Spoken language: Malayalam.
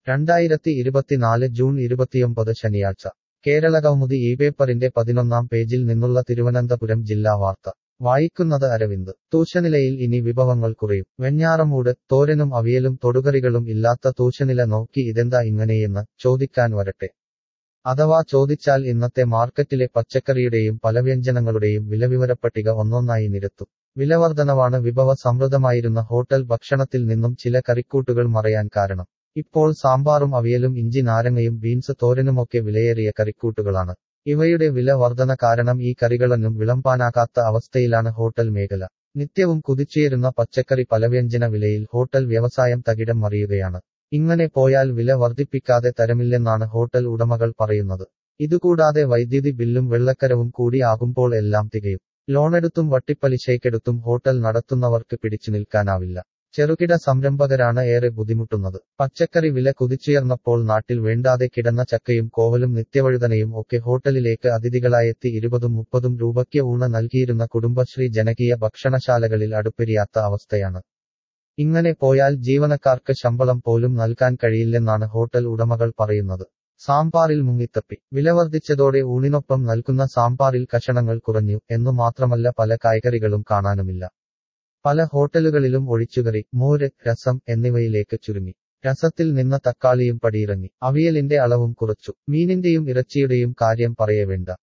രണ്ടായിരത്തി ഇരുപത്തിനാല് ജൂൺ ഇരുപത്തിയൊമ്പത് ശനിയാഴ്ച കേരളകൗമുദി ഈ പേപ്പറിന്റെ പതിനൊന്നാം പേജിൽ നിന്നുള്ള തിരുവനന്തപുരം ജില്ലാ വാർത്ത വായിക്കുന്നത് അരവിന്ദ് തൂശനിലയിൽ ഇനി വിഭവങ്ങൾ കുറയും വെഞ്ഞാറമൂട് തോരനും അവിയലും തൊടുകറികളും ഇല്ലാത്ത തൂശനില നോക്കി ഇതെന്താ ഇങ്ങനെയെന്ന് ചോദിക്കാൻ വരട്ടെ അഥവാ ചോദിച്ചാൽ ഇന്നത്തെ മാർക്കറ്റിലെ പച്ചക്കറിയുടെയും പലവ്യഞ്ജനങ്ങളുടെയും വിലവിവരപ്പട്ടിക ഒന്നൊന്നായി നിരത്തും വിലവർധനവാണ് വിഭവ സമൃദ്ധമായിരുന്ന ഹോട്ടൽ ഭക്ഷണത്തിൽ നിന്നും ചില കറിക്കൂട്ടുകൾ മറയാൻ കാരണം ഇപ്പോൾ സാമ്പാറും അവിയലും ഇഞ്ചി നാരങ്ങയും ബീൻസ് തോരനുമൊക്കെ വിലയേറിയ കറിക്കൂട്ടുകളാണ് ഇവയുടെ വില വർധന കാരണം ഈ കറികളൊന്നും വിളമ്പാനാകാത്ത അവസ്ഥയിലാണ് ഹോട്ടൽ മേഖല നിത്യവും കുതിച്ചുയരുന്ന പച്ചക്കറി പലവ്യഞ്ജന വിലയിൽ ഹോട്ടൽ വ്യവസായം തകിടം മറിയുകയാണ് ഇങ്ങനെ പോയാൽ വില വർദ്ധിപ്പിക്കാതെ തരമില്ലെന്നാണ് ഹോട്ടൽ ഉടമകൾ പറയുന്നത് ഇതുകൂടാതെ വൈദ്യുതി ബില്ലും വെള്ളക്കരവും കൂടി ആകുമ്പോൾ എല്ലാം തികയും ലോണെടുത്തും വട്ടിപ്പലിശയ്ക്കെടുത്തും ഹോട്ടൽ നടത്തുന്നവർക്ക് പിടിച്ചു നിൽക്കാനാവില്ല ചെറുകിട സംരംഭകരാണ് ഏറെ ബുദ്ധിമുട്ടുന്നത് പച്ചക്കറി വില കുതിച്ചുയർന്നപ്പോൾ നാട്ടിൽ വേണ്ടാതെ കിടന്ന ചക്കയും കോവലും നിത്യവഴുതനയും ഒക്കെ ഹോട്ടലിലേക്ക് അതിഥികളായെത്തി ഇരുപതും മുപ്പതും രൂപയ്ക്ക് ഊണ് നൽകിയിരുന്ന കുടുംബശ്രീ ജനകീയ ഭക്ഷണശാലകളിൽ അടുപ്പെരിയാത്ത അവസ്ഥയാണ് ഇങ്ങനെ പോയാൽ ജീവനക്കാർക്ക് ശമ്പളം പോലും നൽകാൻ കഴിയില്ലെന്നാണ് ഹോട്ടൽ ഉടമകൾ പറയുന്നത് സാമ്പാറിൽ മുങ്ങിത്തപ്പി വില വർദ്ധിച്ചതോടെ ഊണിനൊപ്പം നൽകുന്ന സാമ്പാറിൽ കഷണങ്ങൾ കുറഞ്ഞു എന്നു മാത്രമല്ല പല കായ്കറികളും കാണാനുമില്ല പല ഹോട്ടലുകളിലും ഒഴിച്ചുകറി മോര് രസം എന്നിവയിലേക്ക് ചുരുങ്ങി രസത്തിൽ നിന്ന് തക്കാളിയും പടിയിറങ്ങി അവിയലിന്റെ അളവും കുറച്ചു മീനിന്റെയും ഇറച്ചിയുടെയും കാര്യം പറയവേണ്ട